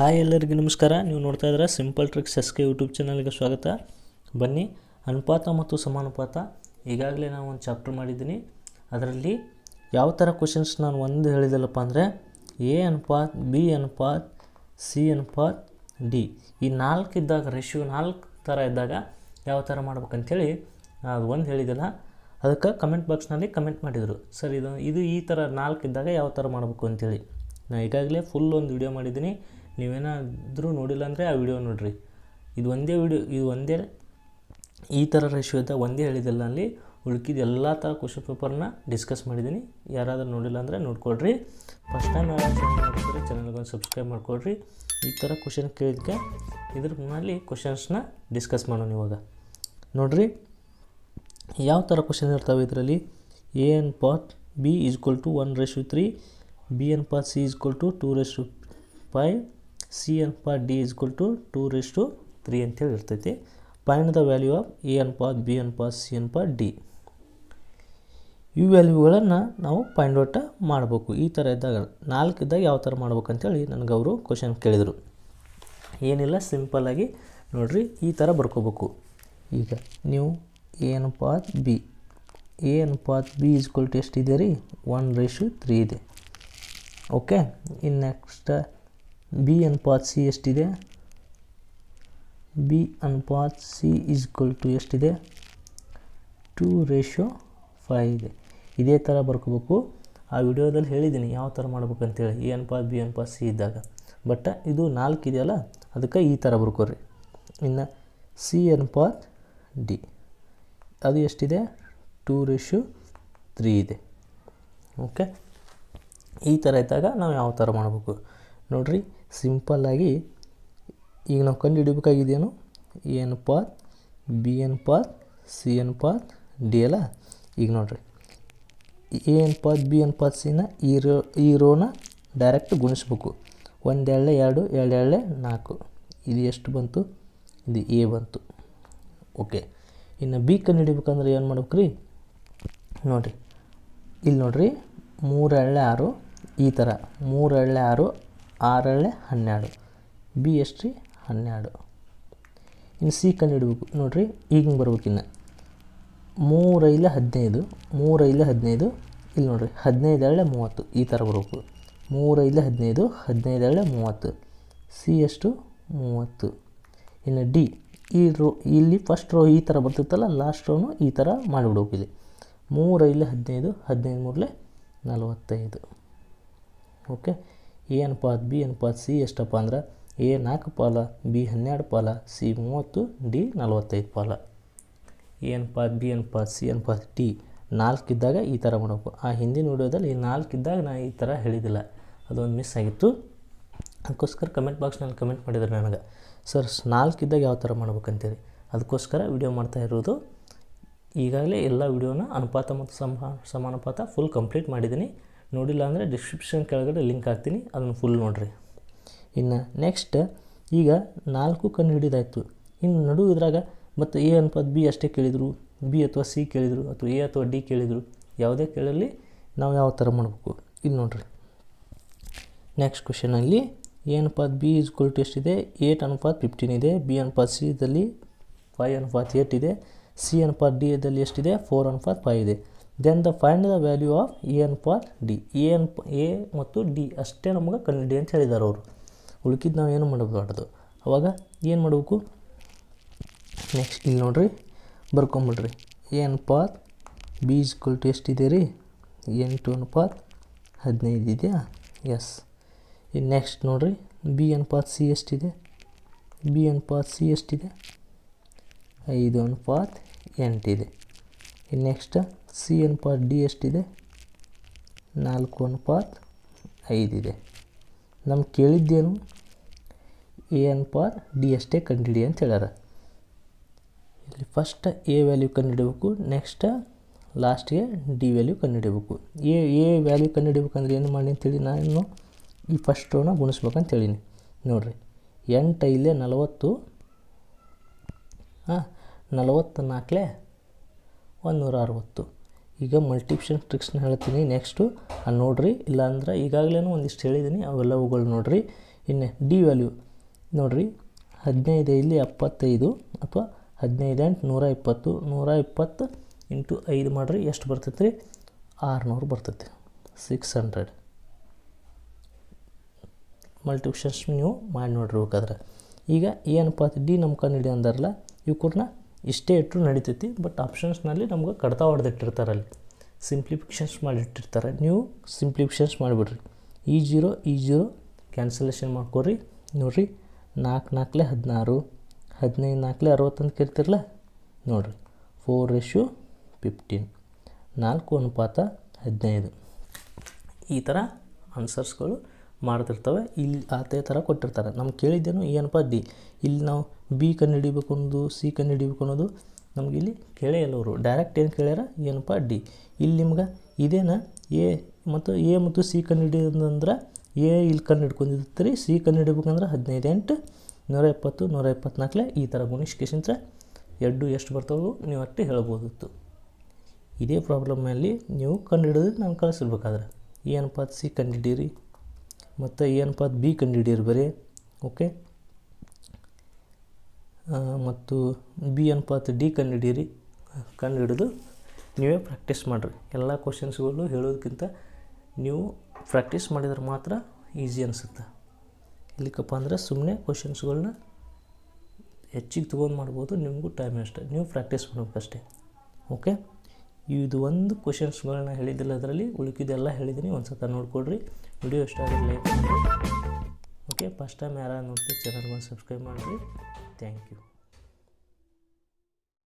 hi ಎಲ್ಲರಿಗೂ ನಮಸ್ಕಾರ ನೀವು ನೋಡ್ತಾ ಇದ್ದೀರಾ simple tricks S K YouTube ಚಾನಲ್ಗೆ ಸ್ವಾಗತ ಬನ್ನಿ ಅನುಪಾತ ಮತ್ತು ಸಮಾನುಪಾತ ಈಗಾಗಲೇ ನಾನು ಒಂದು ಚಾಪ್ಟರ್ ಮಾಡಿದ್ದೀನಿ ಅದರಲ್ಲಿ ಯಾವ ಥರ ಕ್ವಶನ್ಸ್ ನಾನು ಒಂದು ಹೇಳಿದಲ್ಲಪ್ಪ ಅಂದರೆ ಎ ಅನುಪಾತ್ ಬಿ ಅನುಪಾತ್ ಸಿ ಅನುಪಾತ್ ಡಿ ಈ ನಾಲ್ಕು ಇದ್ದಾಗ ರೇಷಿಯೋ ನಾಲ್ಕು ಥರ ಇದ್ದಾಗ ಯಾವ ಥರ ಮಾಡ್ಬೇಕಂತೇಳಿ ಅದು ಒಂದು ಹೇಳಿದ್ದೆಲ್ಲ ಅದಕ್ಕೆ ಕಮೆಂಟ್ ಬಾಕ್ಸ್ನಲ್ಲಿ ಕಮೆಂಟ್ ಮಾಡಿದರು ಸರ್ ಇದು ಇದು ಈ ಥರ ನಾಲ್ಕು ಇದ್ದಾಗ ಯಾವ ಥರ ಮಾಡಬೇಕು ಅಂತೇಳಿ ನಾನು ಈಗಾಗಲೇ ಫುಲ್ ಒಂದು ವಿಡಿಯೋ ಮಾಡಿದ್ದೀನಿ ನೀವೇನಾದರೂ ನೋಡಿಲ್ಲ ಅಂದರೆ ಆ ವಿಡಿಯೋ ನೋಡಿರಿ ಇದು ಒಂದೇ ವಿಡಿಯೋ ಇದು ಒಂದೇ ಈ ಥರ ರೇಷಿಯೋ ಇದ್ದಾಗ ಒಂದೇ ಹೇಳಿದ್ದಿಲ್ಲ ಅಲ್ಲಿ ಉಳ್ಕಿದ ಎಲ್ಲ ಥರ ಕ್ವಶನ್ ಪೇಪರ್ನ ಡಿಸ್ಕಸ್ ಮಾಡಿದ್ದೀನಿ ಯಾರಾದರೂ ನೋಡಿಲ್ಲ ಅಂದರೆ ನೋಡ್ಕೊಳ್ರಿ ಫಸ್ಟ್ ಟೈಮ್ ಯಾರು ಚಾನಲ್ ನೋಡ್ತಾರೆ ಚಾನಲ್ಗೆ ಒಂದು ಸಬ್ಸ್ಕ್ರೈಬ್ ಮಾಡ್ಕೊಳ್ರಿ ಈ ಥರ ಕ್ವಶನ್ ಕೇಳಿದ್ದಕ್ಕೆ ಇದ್ರ ಮೇಲೆ ಕ್ವಶನ್ಸ್ನ ಡಿಸ್ಕಸ್ ಮಾಡೋಣ ಇವಾಗ ನೋಡಿರಿ ಯಾವ ಥರ ಕ್ವಶನ್ ಇರ್ತವೆ ಇದರಲ್ಲಿ ಎ ಅನ್ಪಾತ್ B is equal to one ratio three B ಅನ್ಪಾತ್ C is equal to two ratio five C ಅನ್ಪಾತ್ D is equal to two ratio three ಅಂತೇಳಿ ಇರ್ತೈತಿ find the value of A ಅನ್ಪಾತ್ ಬಿ ಅನ್ಪಾತ್ ಸಿ ಅನ್ಪಾತ್ ಡಿ ಈ ವ್ಯಾಲ್ಯೂಗಳನ್ನು ನಾವು ಫೈಂಡ್ ಔಟ್ ಮಾಡಬೇಕು ಈ ಥರ ಇದ್ದಾಗ ನಾಲ್ಕು ಇದ್ದಾಗ ಯಾವ ಥರ ಮಾಡ್ಬೇಕಂತೇಳಿ ನನಗೆ ಅವರು ಕ್ವಶನ್ ಕೇಳಿದರು ಏನಿಲ್ಲ ಸಿಂಪಲ್ಲಾಗಿ ನೋಡಿರಿ ಈ ಥರ ಬರ್ಕೋಬೇಕು ಈಗ ನೀವು ಎ ಅನುಪಾತ್ ಬಿ ಎ ಅನುಪಾತ್ ಬಿ ಈಸ್ಕ್ವಲ್ ಟು ಎಷ್ಟಿದೆ ರೀ ಒನ್ ರೇಷು ತ್ರೀ ಇದೆ ಓಕೆ ಇನ್ನು ನೆಕ್ಸ್ಟ್ ಬಿ ಅನುಪಾತ್ ಸಿ ಎಷ್ಟಿದೆ ಬಿ ಅನುಪಾತ್ ಸಿ ಈಸ್ಕ್ವಲ್ ಟು ಎಷ್ಟಿದೆ ಟೂ ರೇಷೋ ಫೈವ್ ಇದೆ ಇದೇ ಥರ ಬರ್ಕೋಬೇಕು ಆ ವಿಡಿಯೋದಲ್ಲಿ ಹೇಳಿದ್ದೀನಿ ಯಾವ ಥರ ಮಾಡ್ಬೇಕು ಅಂತೇಳಿ ಎ ಅನುಪಾತ್ ಬಿ ಅನುಪಾತ್ ಸಿ ಇದ್ದಾಗ ಬಟ್ ಇದು ನಾಲ್ಕು ಇದೆಯಲ್ಲ ಅದಕ್ಕೆ ಈ ಥರ ಬರ್ಕೋರಿ ಇನ್ನು ಸಿ ಅನುಪಾತ್ ಡಿ ಅದು ಎಷ್ಟಿದೆ ಟೂ ರೇಷು ತ್ರೀ ಇದೆ ಓಕೆ ಈ ಥರ ಇದ್ದಾಗ ನಾವು ಯಾವ ಥರ ಮಾಡಬೇಕು ನೋಡಿರಿ ಸಿಂಪಲ್ಲಾಗಿ ಈಗ ನಾವು ಕಂಡು ಹಿಡಿಬೇಕಾಗಿದೇನು ಎ ಅನುಪಾತ್ ಬಿ ಅನುಪಾತ್ ಸಿ ಅನುಪಾತ್ ಡಿ ಅಲ್ಲ ಈಗ ನೋಡಿರಿ ಎ ಅನುಪಾತ್ ಬಿ ಅನುಪಾತ್ ಸಿನ ಈ ರೋ ಈ ರೋನ ಡೈರೆಕ್ಟ್ ಗುಣಿಸ್ಬೇಕು ಒಂದು ಎಳ್ಳೆ ಎರಡು ಎರಡು ಎಳ್ಳೆ ನಾಲ್ಕು ಇದು ಎಷ್ಟು ಬಂತು ಇದು ಎ ಬಂತು ಓಕೆ ಇನ್ನು ಬಿ ಕಂಡು ಹಿಡಿಬೇಕಂದ್ರೆ ಏನು ಮಾಡ್ಬೇಕು ರೀ ನೋಡಿರಿ ಇಲ್ಲಿ ನೋಡಿರಿ ಮೂರು ಎಳ್ಳೆ ಆರು ಈ ಥರ ಮೂರು ಎಳ್ಳೆ ಆರು ಆರು ಎಳ್ಳೆ ಹನ್ನೆರಡು ಬಿ ಎಷ್ಟು ರೀ ಹನ್ನೆರಡು ಇನ್ನು ಸಿ ಕಂಡು ಹಿಡ್ಬೇಕು ನೋಡಿರಿ ಈಗ ಹಿಂಗೆ ಬರ್ಬೇಕಿನ್ನು ಮೂರೈಲೆ ಹದಿನೈದು ಮೂರೈಲೆ ಹದಿನೈದು ಇಲ್ಲಿ ನೋಡಿರಿ ಹದಿನೈದು ಎಳ್ಳೆ ಮೂವತ್ತು ಈ ಥರ ಬರಬೇಕು ಮೂರೈಲೆ ಹದಿನೈದು ಹದಿನೈದು ಎಳ್ಳೆ ಮೂವತ್ತು ಸಿ ಎಷ್ಟು ಮೂವತ್ತು ಇನ್ನು ಡಿ ಈ ರೋ ಇಲ್ಲಿ ಫಸ್ಟ್ ರೋ ಈ ಥರ ಬರ್ತಿತ್ತಲ್ಲ ಲಾಸ್ಟ್ ರೋನು ಈ ಥರ ಮಾಡಿಬಿಡ್ಬೇಕು ಇಲ್ಲಿ ಮೂರೈಲೆ ಹದಿನೈದು ಹದಿನೈದು ಮೂರಲೆ ನಲವತ್ತೈದು ಓಕೆ ಎ ಅನುಪಾತ್ ಬಿ ಅನುಪಾತ್ ಸಿ ಎಷ್ಟಪ್ಪ ಅಂದ್ರೆ ಎ ನಾಲ್ಕು ಪಾಲ ಬಿ ಹನ್ನೆರಡು ಪಾಲ ಸಿ ಮೂವತ್ತು ಡಿ ನಲವತ್ತೈದು ಪಾಲ ಎ ಅನುಪಾತ್ ಬಿ ಅನುಪಾತ್ ಸಿ ಅನುಪಾತ್ ಡಿ ನಾಲ್ಕಿದ್ದಾಗ ಈ ಥರ ಮಾಡಬೇಕು ಆ ಹಿಂದಿನ ವಿಡಿಯೋದಲ್ಲಿ ಈ ನಾಲ್ಕಿದ್ದಾಗ ನಾನು ಈ ಥರ ಹೇಳಿದ್ದಿಲ್ಲ ಅದೊಂದು ಮಿಸ್ ಆಗಿತ್ತು ಅದಕ್ಕೋಸ್ಕರ ಕಮೆಂಟ್ ಬಾಕ್ಸ್ನಲ್ಲಿ ಕಮೆಂಟ್ ಮಾಡಿದ್ದಾರೆ ನನಗೆ ಸರ್ ನಾಲ್ಕಿದ್ದಾಗ ಯಾವ ಥರ ಮಾಡ್ಬೇಕಂತೇಳಿ ಅದಕ್ಕೋಸ್ಕರ ವಿಡಿಯೋ ಮಾಡ್ತಾ ಇರೋದು ಈಗಾಗಲೇ ಎಲ್ಲ ವಿಡಿಯೋನ ಅನುಪಾತ ಮತ್ತು ಸಮ ಸಮಾನುಪಾತ ಫುಲ್ ಕಂಪ್ಲೀಟ್ ಮಾಡಿದ್ದೀನಿ ನೋಡಿಲ್ಲ ಅಂದರೆ ಡಿಸ್ಕ್ರಿಪ್ಷನ್ ಕೆಳಗಡೆ ಲಿಂಕ್ ಹಾಕ್ತೀನಿ ಅದನ್ನು ಫುಲ್ ನೋಡಿರಿ ಇನ್ನು ನೆಕ್ಸ್ಟ್ ಈಗ ನಾಲ್ಕು ಕಂಡು ಹಿಡಿದಾಯ್ತು ಇನ್ನು ನಡು ಇದ್ರಾಗ ಮತ್ತು ಎ ಅನುಪಾತ ಬಿ ಅಷ್ಟೇ ಕೇಳಿದರು ಬಿ ಅಥವಾ ಸಿ ಕೇಳಿದರು ಅಥವಾ ಎ ಅಥವಾ ಡಿ ಕೇಳಿದರು ಯಾವುದೇ ಕೇಳಲಿ ನಾವು ಯಾವ ಥರ ಮಾಡಬೇಕು ಇದು ನೋಡಿರಿ ನೆಕ್ಸ್ಟ್ ಕ್ವಶನಲ್ಲಿ ಎ ಅನುಪಾತ್ ಬಿ ಇಸ್ಕ್ವಲ್ ಟು ಎಷ್ಟಿದೆ ಏಟ್ ಅನುಪಾತ್ ಫಿಫ್ಟೀನ್ ಇದೆ ಬಿ ಅನುಪಾತ್ ಸಿ ಇದ್ದಲ್ಲಿ ಫೈವ್ ಅನುಪಾತ್ ಏಟ್ ಇದೆ ಸಿ ಅನುಪಾತ್ ಡಿ ಇದ್ದಲ್ಲಿ ಎಷ್ಟಿದೆ ಫೋರ್ ಅನುಪಾತ್ ಫೈವ್ ಇದೆ then the find the value of A ಅನುಪಾತ್ ಡಿ ಎ ಅನ್ಪ ಎ ಮತ್ತು ಡಿ ಅಷ್ಟೇ ನಮಗೆ ಕಂಡುಹಿಡಿ ಅಂತ ಹೇಳಿದ್ದಾರೆ ಅವರು ಉಳ್ಕಿದ್ದು ನಾವು ಏನು ಮಾಡಬಾರ್ದು ಅವಾಗ ಏನು ಮಾಡಬೇಕು ನೆಕ್ಸ್ಟ್ ಇಲ್ಲಿ ನೋಡಿರಿ ಬರ್ಕೊಂಬಿಡ್ರಿ ಎ ಅನುಪಾತ್ ಬಿ ಇಸ್ಕ್ವಲ್ ಟು ಎಷ್ಟಿದೆ ರೀ ಎಂಟು ಅನುಪಾತ್ ಹದಿನೈದು ಇದೆಯಾ ಎಸ್ ಇನ್ನು ನೆಕ್ಸ್ಟ್ ನೋಡಿರಿ ಬಿ ಅನುಪಾತ್ ಸಿ ಎಷ್ಟಿದೆ ಬಿ ಅನುಪಾತ್ ಸಿ ಎಷ್ಟಿದೆ ಐದು ಅನುಪಾತ್ ಎಂಟಿದೆ ಇನ್ನು ನೆಕ್ಸ್ಟ್ ಸಿ ಅನುಪಾತ್ ಡಿ ಎಷ್ಟಿದೆ ನಾಲ್ಕು ಅನುಪಾತ್ ಐದಿದೆ ನಮ್ಗೆ ಕೇಳಿದ್ದೇನು ಎ ಅನುಪಾತ್ ಡಿ ಅಷ್ಟೇ ಕಂಡುಹಿಡಿ ಅಂತ ಹೇಳ್ಯಾರ ಇಲ್ಲಿ ಫಸ್ಟ್ ಎ ವ್ಯಾಲ್ಯೂ ಕಂಡುಹಿಡಬೇಕು ನೆಕ್ಸ್ಟ್ ಲಾಸ್ಟ್ಗೆ ಡಿ ವ್ಯಾಲ್ಯೂ ಕಂಡುಹಿಡಬೇಕು ಎ ಎ ವ್ಯಾಲ್ಯೂ ಕಂಡುಹಿಡಬೇಕಂದ್ರೆ ಏನು ಮಾಡಿ ಅಂತೇಳಿ ನಾನು ಈ ಫಸ್ಟ್ ರೋನ ಗುಣಿಸ್ಬೇಕಂತ ಹೇಳೀನಿ ನೋಡಿರಿ ಎಂಟು ಐಲೆ ನಲವತ್ತು ಹಾಂ ನಲವತ್ತು ನಾಲ್ಕಲೆ ಒಂದುನೂರ ಅರವತ್ತು ಈಗ ಮಲ್ಟಿಪ್ಷನ್ ಟ್ರಿಕ್ಸ್ನ ಹೇಳ್ತೀನಿ ನೆಕ್ಸ್ಟು ಅಲ್ಲಿ ನೋಡಿರಿ ಇಲ್ಲಾಂದ್ರೆ ಈಗಾಗಲೇ ಒಂದಿಷ್ಟು ಹೇಳಿದ್ದೀನಿ ಅವೆಲ್ಲವುಗಳು ನೋಡಿರಿ ಇನ್ನು ಡಿ ವ್ಯಾಲ್ಯೂ ನೋಡಿರಿ ಹದಿನೈದು ಇಲ್ಲಿ ಎಪ್ಪತ್ತೈದು ಅಥವಾ ಹದಿನೈದು ಎಂಟು ನೂರ ಇಪ್ಪತ್ತು ನೂರ ಇಪ್ಪತ್ತು ಇಂಟು ಐದು ಮಾಡಿರಿ ಎಷ್ಟು ಬರ್ತೈತೆ ರೀ ಆರುನೂರು ಬರ್ತೈತೆ ಸಿಕ್ಸ್ ಹಂಡ್ರೆಡ್ ಮಲ್ಟಿಪ್ಷನ್ಸ್ ನೀವು ಮಾಡಿ ನೋಡಿರ್ಬೇಕಾದ್ರೆ ಈಗ ಏನಪ್ಪ ಡಿ ನಮ್ಮ ಕಂಡು ಹಿಡಿ ಅಂದಾರಲ್ಲ ಇವ್ಕೂರ್ನ ಇಷ್ಟೇ ಇಟ್ಟರು ನಡಿತೈತಿ ಬಟ್ ಆಪ್ಷನ್ಸ್ನಲ್ಲಿ ನಮ್ಗೆ ಕಡ್ತಾ ಹೊಡೆದಿಟ್ಟಿರ್ತಾರೆ ಅಲ್ಲಿ ಸಿಂಪ್ಲಿಫಿಕೇಷನ್ಸ್ ಮಾಡಿಟ್ಟಿರ್ತಾರೆ ನೀವು ಸಿಂಪ್ಲಿಫಿಕೇಷನ್ಸ್ ಮಾಡಿಬಿಡ್ರಿ ಈ ಜೀರೋ ಈ ಜೀರೋ ಕ್ಯಾನ್ಸಲೇಷನ್ ಮಾಡ್ಕೊರಿ ನೋಡಿರಿ ನಾಲ್ಕು ನಾಲ್ಕಲೆ ಹದಿನಾರು ಹದಿನೈದು ನಾಲ್ಕಲೆ ಅರವತ್ತೊಂದು ಕೇಳ್ತಿರಲ್ಲ ನೋಡಿರಿ ಫೋರ್ ರೇಷು ಫಿಫ್ಟೀನ್ ನಾಲ್ಕು ಅನುಪಾತ ಹದಿನೈದು ಈ ಥರ ಆನ್ಸರ್ಸ್ಗಳು ಮಾಡ್ತಿರ್ತವೆ ಇಲ್ಲಿ ಅದೇ ಥರ ಕೊಟ್ಟಿರ್ತಾರೆ ನಮ್ಗೆ ಕೇಳಿದ್ದೇನು ಏನಪ್ಪ ಡಿ ಇಲ್ಲಿ ನಾವು ಬಿ ಕಂಡು ಹಿಡಿಬೇಕು ಅನ್ನೋದು ಸಿ ಕಂಡು ಹಿಡಿಬೇಕು ಅನ್ನೋದು ನಮ್ಗೆ ಇಲ್ಲಿ ಕೇಳೇ ಇಲ್ಲ ಅವರು ಡೈರೆಕ್ಟ್ ಏನು ಕೇಳ್ಯಾರ ಏನಪ್ಪ ಡಿ ಇಲ್ಲಿ ನಿಮ್ಗೆ ಇದೇನ ಎ ಮತ್ತು ಎ ಮತ್ತು ಸಿ ಕಂಡು ಹಿಡಿಯೋದಂದ್ರೆ ಎ ಇಲ್ಲಿ ಕಂಡು ಹಿಡ್ಕೊಂಡಿರ್ತೀರಿ ರೀ ಸಿ ಕಂಡು ಹಿಡಿಬೇಕಂದ್ರೆ ಹದಿನೈದು ಎಂಟು ನೂರ ಎಪ್ಪತ್ತು ನೂರ ಎಪ್ಪತ್ನಾಲ್ಕಲೆ ಈ ಥರ ಗುಣಿಸ್ಕೇಶಂತ್ರ ಎರಡು ಎಷ್ಟು ಬರ್ತಾವೆ ನೀವು ಅಷ್ಟೇ ಹೇಳ್ಬೋದಿತ್ತು ಇದೇ ಪ್ರಾಬ್ಲಮಲ್ಲಿ ನೀವು ಕಂಡು ಹಿಡಿದು ನಾನು ಕಳಿಸಿರ್ಬೇಕಾದ್ರೆ ಏನಪ್ಪ ಸಿ ಕಂಡು ಹಿಡೀರಿ ಮತ್ತು ಏನಪ್ಪ ಬಿ ಕಂಡು ಹಿಡೀರಿ ಬರೀ ಓಕೆ ಮತ್ತು ಬಿ ಅನ್ಪಾತ್ ಡಿ ಕಂಡು ಹಿಡೀರಿ ಕಂಡು ಹಿಡಿದು ನೀವೇ ಪ್ರಾಕ್ಟೀಸ್ ಮಾಡಿರಿ ಎಲ್ಲ ಕ್ವಶನ್ಸ್ಗಳು ಹೇಳೋದಕ್ಕಿಂತ ನೀವು ಪ್ರಾಕ್ಟೀಸ್ ಮಾಡಿದ್ರೆ ಮಾತ್ರ ಈಸಿ ಅನಿಸುತ್ತೆ ಇಲ್ಲಿಕಪ್ಪ ಅಂದರೆ ಸುಮ್ಮನೆ ಕ್ವಶನ್ಸ್ಗಳನ್ನ ಹೆಚ್ಚಿಗೆ ತೊಗೊಂಡು ಮಾಡ್ಬೋದು ನಿಮಗೂ ಟೈಮ್ ಅಷ್ಟೇ ನೀವು ಪ್ರಾಕ್ಟೀಸ್ ಮಾಡ್ಬೇಕಷ್ಟೇ ಓಕೆ ಇದು ಒಂದು ಕ್ವಶನ್ಸ್ಗಳನ್ನ ಹೇಳಿದ್ದಿಲ್ಲ ಅದರಲ್ಲಿ ಉಳುಕಿದೆಲ್ಲ ಹೇಳಿದ್ದೀನಿ ಒಂದು ಸತ ನೋಡ್ಕೊಡ್ರಿ ವಿಡಿಯೋ ಇಷ್ಟ ಆದರೆ ಲೈಕ್ ಮಾಡಿ ಓಕೆ ಫಸ್ಟ್ ಟೈಮ್ ಯಾರು ನೋಡ್ತೀವಿ ಚಾನಲ್ಗೆ ಸಬ್ಸ್ಕ್ರೈಬ್ ಮಾಡಿರಿ ಥ್ಯಾಂಕ್ ಯು